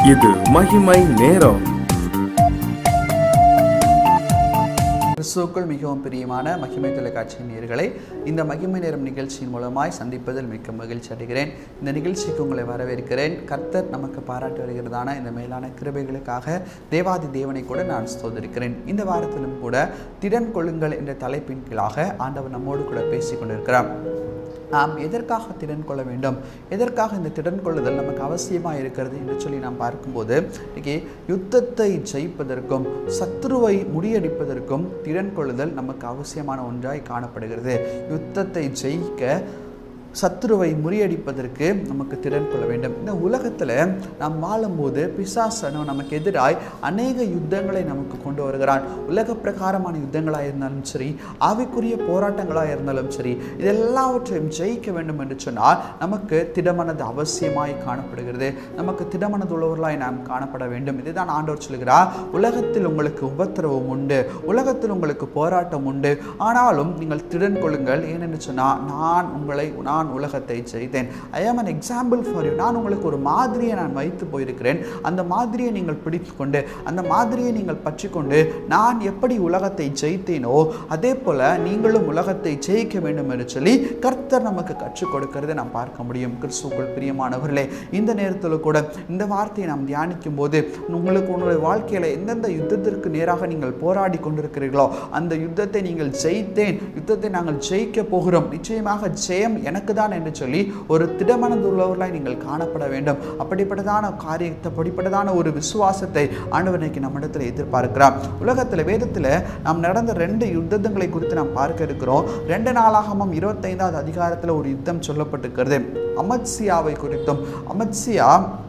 இது மகிமை நேரம் கிறிஸ்துவுக்குள் மிகவும் பிரியமான மகிமை தொலைக்காட்சி நேயர்களை இந்த மகிமை நேரம் நிகழ்ச்சியின் மூலமாய் சந்திப்பதில் மிக்க மகிழ்ச்சி அடைகிறேன் இந்த நிகழ்ச்சிக்கு உங்களை வரவேற்கிறேன் கர்த்தர் நமக்கு பாராட்டி வருகிறதான இந்த மேலான கிருபைகளுக்காக தேவாதி தேவனை கூட நான் ஸ்தோதரிக்கிறேன் இந்த வாரத்திலும் கூட திடன் கொள்ளுங்கள் என்ற தலைப்பின் கீழாக ஆண்டவர் நம்மோடு கூட பேசிக் கொண்டிருக்கிறார் நாம் எதற்காக திடன் கொள்ள வேண்டும் எதற்காக இந்த திடன் கொள்ளுதல் நமக்கு அவசியமாக இருக்கிறது என்று சொல்லி நாம் பார்க்கும்போது இன்னைக்கு யுத்தத்தை ஜெயிப்பதற்கும் சத்ருவை முறியடிப்பதற்கும் திடன் கொள்ளுதல் நமக்கு அவசியமான ஒன்றாய் காணப்படுகிறது யுத்தத்தை ஜெயிக்க சத்ருவை முறியடிப்பதற்கு நமக்கு திறன் கொள்ள வேண்டும் இந்த உலகத்தில் நாம் வாழும்போது பிசாசனோ நமக்கு எதிராய் அநேக யுத்தங்களை நமக்கு கொண்டு வருகிறான் உலக பிரகாரமான யுத்தங்களாக இருந்தாலும் சரி ஆவிக்குரிய போராட்டங்களாக இருந்தாலும் சரி இதெல்லாவற்றையும் ஜெயிக்க வேண்டும் என்று சொன்னால் நமக்கு திடமனது அவசியமாய் காணப்படுகிறது நமக்கு திடமனதுள்ளவர்களாய் நாம் காணப்பட வேண்டும் இதுதான் ஆண்டவர் சொல்கிறார் உலகத்தில் உங்களுக்கு உபத்திரவம் உண்டு உலகத்தில் உங்களுக்கு போராட்டம் உண்டு ஆனாலும் நீங்கள் திடன் கொள்ளுங்கள் ஏனென்று சொன்னால் நான் உங்களை நான் உலகத்தை செய்தேன் ஐ ஆம் an எக்ஸாம்பிள் ஃபார் யூ நான் உங்களுக்கு ஒரு மாதிரியை நான் வைத்து போயிருக்கிறேன் அந்த மாதிரியை நீங்கள் பிடித்து கொண்டு அந்த மாதிரியை நீங்கள் பற்றி கொண்டு நான் எப்படி உலகத்தை ஜெயித்தேனோ அதே போல நீங்களும் உலகத்தை ஜெயிக்க வேண்டும் என்று சொல்லி கர்த்தர் நமக்கு கற்றுக் கொடுக்கிறதை நாம் பார்க்க முடியும் கிறிஸ்துக்குள் பிரியமானவர்களே இந்த நேரத்தில் கூட இந்த வார்த்தையை நாம் தியானிக்கும் போது உங்களுக்கு உங்களுடைய வாழ்க்கையில் எந்தெந்த யுத்தத்திற்கு நேராக நீங்கள் போராடி கொண்டிருக்கிறீர்களோ அந்த யுத்தத்தை நீங்கள் ஜெயித்தேன் யுத்தத்தை நாங்கள் ஜெயிக்க போகிறோம் நிச்சயமாக ஜெயம் எனக்கு தான் என்று சொல்லி ஒரு திடமனதுள்ளவர்களாய் நீங்கள் காணப்பட வேண்டும் அப்படிப்பட்டதான காரியத்தை அப்படிப்பட்டதான ஒரு விசுவாசத்தை ஆண்டவர் இன்னைக்கு நம்மிடத்தில் எதிர்பார்க்கிறார் உலகத்தில் வேதத்தில் நாம் நடந்த ரெண்டு யுத்தங்களை குறித்து நாம் பார்க்க இருக்கிறோம் ரெண்டு நாளாகமும் இருபத்தைந்தாவது அதிகாரத்தில் ஒரு யுத்தம் சொல்லப்பட்டிருக்கிறது அமத்சியாவை குறித்தும் அமத்சியா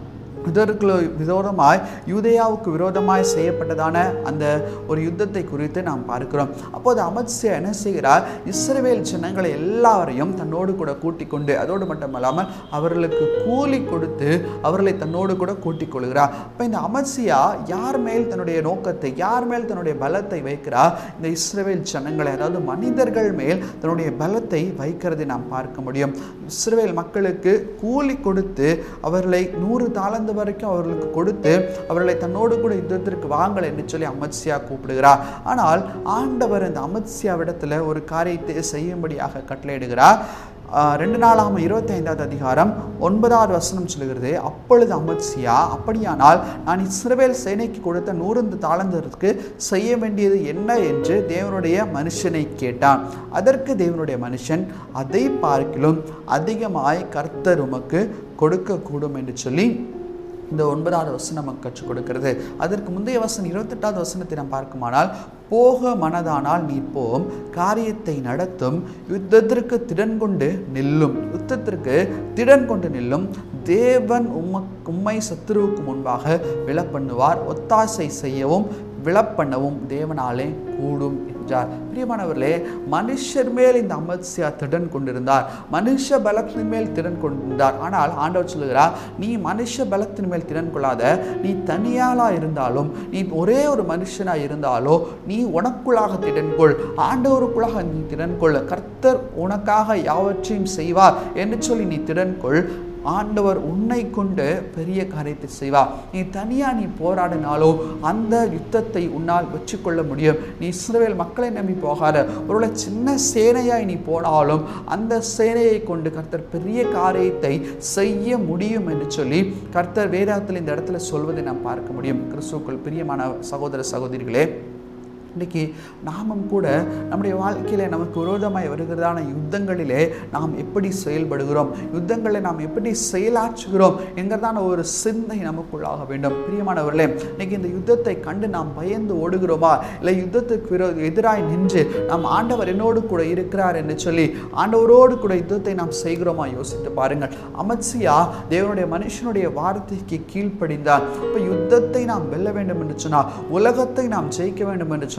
இதற்கு விரோதமாய் யூதேயாவுக்கு விரோதமாய் செய்யப்பட்டதான அந்த ஒரு யுத்தத்தை குறித்து நாம் பார்க்கிறோம் அப்போது அமத்சியா என்ன செய்கிறார் இஸ்ரவேல் ஜனங்களை எல்லாரையும் தன்னோடு கூட கூட்டிக் கொண்டு அதோடு மட்டுமல்லாமல் அவர்களுக்கு கூலி கொடுத்து அவர்களை தன்னோடு கூட கூட்டிக் கொள்கிறார் அப்போ இந்த அமத்சியா யார் மேல் தன்னுடைய நோக்கத்தை யார் மேல் தன்னுடைய பலத்தை வைக்கிறார் இந்த இஸ்ரவேல் ஜனங்களை அதாவது மனிதர்கள் மேல் தன்னுடைய பலத்தை வைக்கிறதை நாம் பார்க்க முடியும் இஸ்ரவேல் மக்களுக்கு கூலி கொடுத்து அவர்களை நூறு தாளந்து வரைக்கும் அவர்களுக்கு கொடுத்து அவர்களை தன்னோடு கூட யுத்தத்திற்கு வாங்கல் என்று சொல்லி அமத்சியா கூப்பிடுகிறார் ஆனால் ஆண்டவர் இந்த அமத்சியாவிடத்தில் ஒரு காரியத்தை செய்யும்படியாக கட்டளையிடுகிறார் ஆஹ் ரெண்டு நாளாக இருபத்தி ஐந்தாவது அதிகாரம் ஒன்பதாவது வசனம் சொல்கிறது அப்பொழுது அமத்சியா அப்படியானால் நான் இஸ்ரவேல் சேனைக்கு கொடுத்த நூறந்து தாளந்தருக்கு செய்ய வேண்டியது என்ன என்று தேவனுடைய மனுஷனை கேட்டான் அதற்கு தேவனுடைய மனுஷன் அதை பார்க்கிலும் அதிகமாய் கர்த்தர் உமக்கு கொடுக்கக்கூடும் என்று சொல்லி இந்த ஒன்பதாவது வசனம் நமக்கு கற்றுக் கொடுக்கிறது அதற்கு முந்தைய வசனம் இருபத்தெட்டாவது வசனத்தை நாம் பார்க்குமானால் போக மனதானால் நீ போம் காரியத்தை நடத்தும் யுத்தத்திற்கு திடன் கொண்டு நில்லும் யுத்தத்திற்கு திடன் கொண்டு நில்லும் தேவன் உமக்கு உம்மை சத்துருவுக்கு முன்பாக விழப்பண்ணுவார் ஒத்தாசை செய்யவும் விழப்பண்ணவும் தேவனாலே கூடும் என்றார் பிரியமானவர்களே மனுஷர் மேல் இந்த அமத்சியா திடன் கொண்டிருந்தார் மனுஷ பலத்தின் மேல் திடன் கொண்டிருந்தார் ஆனால் ஆண்டவர் சொல்லுகிறார் நீ மனுஷ பலத்தின் மேல் திடன் கொள்ளாத நீ தனியாளா இருந்தாலும் நீ ஒரே ஒரு மனுஷனா இருந்தாலோ நீ உனக்குள்ளாக திடன் கொள் ஆண்டவருக்குள்ளாக நீ திடன் கொள் கர்த்தர் உனக்காக யாவற்றையும் செய்வார் என்று சொல்லி நீ திடன் கொள் ஆண்டவர் உன்னை கொண்டு பெரிய காரியத்தை செய்வார் நீ தனியாக நீ போராடினாலோ அந்த யுத்தத்தை உன்னால் வெற்றி கொள்ள முடியும் நீ இஸ்ரவேல் மக்களை நம்பி போகாத ஒருவேளை சின்ன சேனையாய் நீ போனாலும் அந்த சேனையை கொண்டு கர்த்தர் பெரிய காரியத்தை செய்ய முடியும் என்று சொல்லி கர்த்தர் வேதாத்தில் இந்த இடத்துல சொல்வதை நாம் பார்க்க முடியும் கிறிஸ்துக்கள் பிரியமான சகோதர சகோதரிகளே இன்றைக்கி நாமும் கூட நம்முடைய வாழ்க்கையில் நமக்கு விரோதமாய் வருகிறதான யுத்தங்களிலே நாம் எப்படி செயல்படுகிறோம் யுத்தங்களை நாம் எப்படி செயலாற்றுகிறோம் என்கிறதான ஒரு சிந்தை நமக்குள்ளாக வேண்டும் பிரியமானவர்களே இன்னைக்கு இந்த யுத்தத்தை கண்டு நாம் பயந்து ஓடுகிறோமா இல்லை யுத்தத்துக்கு விரோ எதிராய் நின்று நாம் ஆண்டவர் என்னோடு கூட இருக்கிறார் என்று சொல்லி ஆண்டவரோடு கூட யுத்தத்தை நாம் செய்கிறோமா யோசித்து பாருங்கள் அமத்சியா தேவனுடைய மனுஷனுடைய வார்த்தைக்கு கீழ்ப்படிந்தார் இப்போ யுத்தத்தை நாம் வெல்ல வேண்டும் என்று சொன்னால் உலகத்தை நாம் ஜெயிக்க வேண்டும் என்று சொன்னால்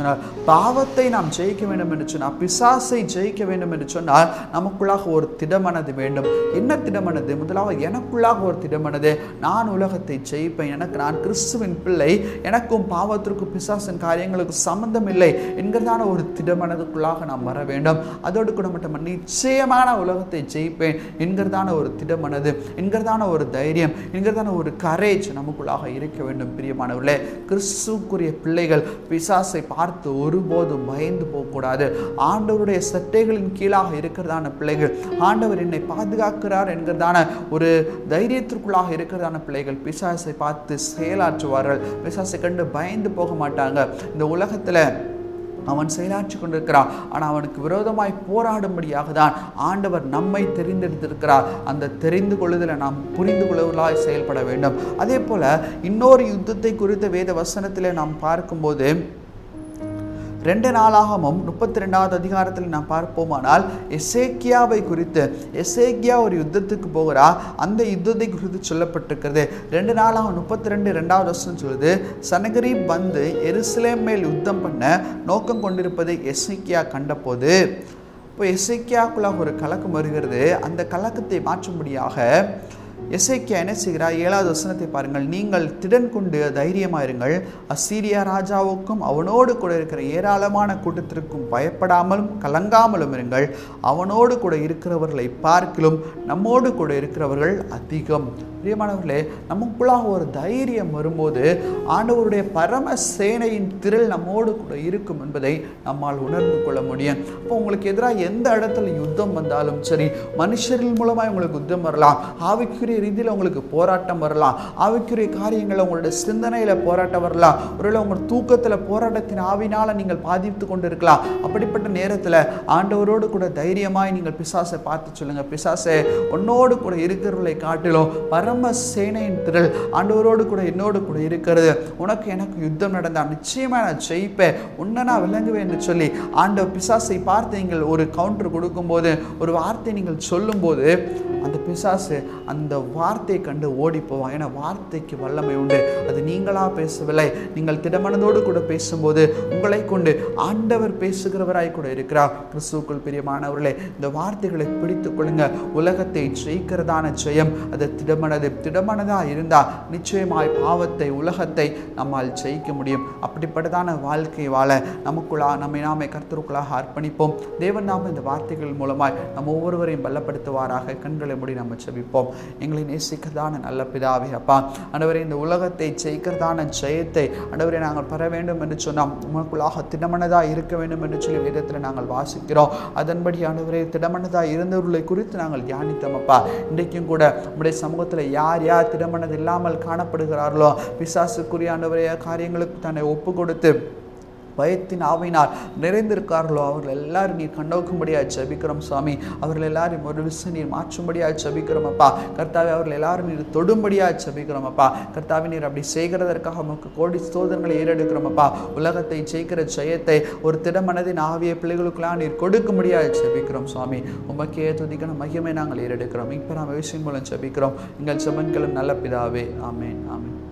சொன்னால் பாவத்தை நாம் ஜெயிக்க வேண்டும் என்று சொன்னால் பிசாசை ஜெயிக்க வேண்டும் என்று சொன்னால் நமக்குள்ளாக ஒரு திடமனது வேண்டும் என்ன திடமனது முதலாவது எனக்குள்ளாக ஒரு திடமனது நான் உலகத்தை ஜெயிப்பேன் எனக்கு நான் கிறிஸ்துவின் பிள்ளை எனக்கும் பாவத்திற்கும் பிசாசின் காரியங்களுக்கு சம்பந்தம் இல்லை என்கிறதான ஒரு திடமனதுக்குள்ளாக நாம் வர வேண்டும் அதோடு கூட மட்டும் நிச்சயமான உலகத்தை ஜெயிப்பேன் என்கிறதான ஒரு திடமனது என்கிறதான ஒரு தைரியம் என்கிறதான ஒரு கரேஜ் நமக்குள்ளாக இருக்க வேண்டும் பிரியமானவர்களே கிறிஸ்துக்குரிய பிள்ளைகள் பிசாசை பார்த்து ஒருபோதும் பயந்து போகக்கூடாது ஆண்டவருடைய சட்டைகளின் கீழாக இருக்கிறதான பிள்ளைகள் ஆண்டவர் என்னை பாதுகாக்கிறார் என்கிறதான ஒரு தைரியத்திற்குள்ளாக இருக்கிறதான பிள்ளைகள் பிசாசை பார்த்து செயலாற்றுவார்கள் பிசாசை கண்டு பயந்து போக மாட்டாங்க இந்த உலகத்தில் அவன் செயலாற்றி கொண்டிருக்கிறான் ஆனால் அவனுக்கு விரோதமாய் போராடும்படியாக தான் ஆண்டவர் நம்மை தெரிந்தெடுத்திருக்கிறார் அந்த தெரிந்து கொள்ளுதலை நாம் புரிந்து கொள்வதாய் செயல்பட வேண்டும் அதே போல இன்னொரு யுத்தத்தை குறித்த வேத வசனத்தில் நாம் பார்க்கும்போது ரெண்டு நாளாகமும் முப்பத்தி ரெண்டாவது அதிகாரத்தில் நாம் பார்ப்போமானால் எசேக்கியாவை குறித்து எசேக்கியா ஒரு யுத்தத்துக்கு போகிறா அந்த யுத்தத்தை குறித்து சொல்லப்பட்டிருக்கிறது ரெண்டு நாளாக முப்பத்தி ரெண்டு ரெண்டாவது வருஷம் சொல்லுது சனகரீப் வந்து எருசலேம் மேல் யுத்தம் பண்ண நோக்கம் கொண்டிருப்பதை எசேக்கியா கண்டபோது இப்போ எசேக்கியாக்குள்ளாக ஒரு கலக்கம் வருகிறது அந்த கலக்கத்தை மாற்றும்படியாக எசேக்கியா என்ன செய்கிறார் ஏழாவது வசனத்தை பாருங்கள் நீங்கள் திடன் கொண்டு தைரியமாயிருங்கள் அசீரியா ராஜாவுக்கும் அவனோடு கூட இருக்கிற ஏராளமான கூட்டத்திற்கும் பயப்படாமலும் கலங்காமலும் இருங்கள் அவனோடு கூட இருக்கிறவர்களை பார்க்கிலும் நம்மோடு கூட இருக்கிறவர்கள் அதிகம் பிரியமானவர்களே நமக்குள்ளாக ஒரு தைரியம் வரும்போது ஆண்டவருடைய பரம சேனையின் திரள் நம்மோடு கூட இருக்கும் என்பதை நம்மால் உணர்ந்து கொள்ள முடியும் அப்போ உங்களுக்கு எதிராக எந்த இடத்துல யுத்தம் வந்தாலும் சரி மனுஷர்கள் மூலமாக உங்களுக்கு யுத்தம் வரலாம் ஆவிக்குரிய ரீதியில் உங்களுக்கு போராட்டம் வரலாம் ஆவிக்குரிய காரியங்கள் உங்களுடைய சிந்தனையில் போராட்டம் வரலாம் ஒருவேளை உங்கள் தூக்கத்தில் போராட்டத்தின் ஆவினால் நீங்கள் பாதித்து கொண்டு இருக்கலாம் அப்படிப்பட்ட நேரத்தில் ஆண்டவரோடு கூட தைரியமாய் நீங்கள் பிசாசை பார்த்து சொல்லுங்கள் பிசாசை உன்னோடு கூட இருக்கிறவர்களை காட்டிலும் பரம சேனையின் திரள் ஆண்டவரோடு கூட என்னோடு கூட இருக்கிறது உனக்கு எனக்கு யுத்தம் நடந்தால் நிச்சயமா நான் ஜெயிப்பேன் உன்னை நான் விளங்குவேன் என்று சொல்லி ஆண்டவர் பிசாசை பார்த்து நீங்கள் ஒரு கவுண்டர் கொடுக்கும்போது ஒரு வார்த்தை நீங்கள் சொல்லும்போது அந்த பிசாசு அந்த வார்த்தையை கண்டு ஓடி போவான் ஏன்னா வார்த்தைக்கு வல்லமை உண்டு அது நீங்களா பேசவில்லை நீங்கள் திடமனதோடு கூட பேசும்போது உங்களை கொண்டு ஆண்டவர் பேசுகிறவராய் கூட இருக்கிறார் கிறிஸ்துவுக்குள் பிரியமானவர்களே இந்த வார்த்தைகளை பிடித்துக் கொள்ளுங்க உலகத்தை ஜெயிக்கிறதான ஜெயம் அது திடமனது திடமனதா இருந்தால் நிச்சயமாய் பாவத்தை உலகத்தை நம்மால் ஜெயிக்க முடியும் அப்படிப்பட்டதான வாழ்க்கை வாழ நமக்குள்ளா நம்மை நாமே கர்த்தருக்குள்ளாக அர்ப்பணிப்போம் தேவன் நாம இந்த வார்த்தைகள் மூலமாய் நம்ம ஒவ்வொருவரையும் பலப்படுத்துவாராக கண்களை மூடி நம்ம செபிப்போம் எங்களை நேசிக்கிறதான நல்ல பிதாவே அப்பா ஆண்டவரே இந்த உலகத்தை ஜெயிக்கிறதான ஜெயத்தை ஆண்டவரே நாங்கள் பெற வேண்டும் என்று சொன்னால் உமக்குள்ளாக திடமனதாக இருக்க வேண்டும் என்று சொல்லி வேதத்தில் நாங்கள் வாசிக்கிறோம் அதன்படி ஆண்டவரே திடமனதாக இருந்தவர்களை குறித்து நாங்கள் தியானித்தோம் அப்பா இன்றைக்கும் கூட நம்முடைய சமூகத்தில் யார் யார் திடமனது இல்லாமல் காணப்படுகிறார்களோ பிசாசுக்குரிய ஆண்டவரே காரியங்களுக்கு தன்னை ஒப்பு கொடுத்து பயத்தின் ஆவினால் நிறைந்திருக்கார்களோ அவர்கள் எல்லாரும் நீர் கண்ணோக்கும்படியாக ஜபிக்கிறோம் சுவாமி அவர்கள் எல்லாரும் ஒரு விஷயம் நீர் மாற்றும்படியாக ஜபிக்கிறோம் அப்பா கர்த்தாவே அவர்கள் எல்லாரும் நீர் தொடும்படியாக ஜபிக்கிறோம் அப்பா கர்த்தாவே நீர் அப்படி செய்கிறதற்காக நமக்கு கோடி ஸ்தோதனங்களை ஏறெடுக்கிறோம் அப்பா உலகத்தை ஜெயிக்கிற ஜெயத்தை ஒரு திடமனதின் ஆவிய பிள்ளைகளுக்கெல்லாம் நீர் கொடுக்கும்படியாக ஜபிக்கிறோம் சுவாமி உமக்கே துதிக்கணும் மகிமை நாங்கள் ஏறெடுக்கிறோம் இப்போ நாம் விஷயம் மூலம் ஜபிக்கிறோம் எங்கள் செமன்களும் நல்ல பிதாவே ஆமேன் ஆமேன்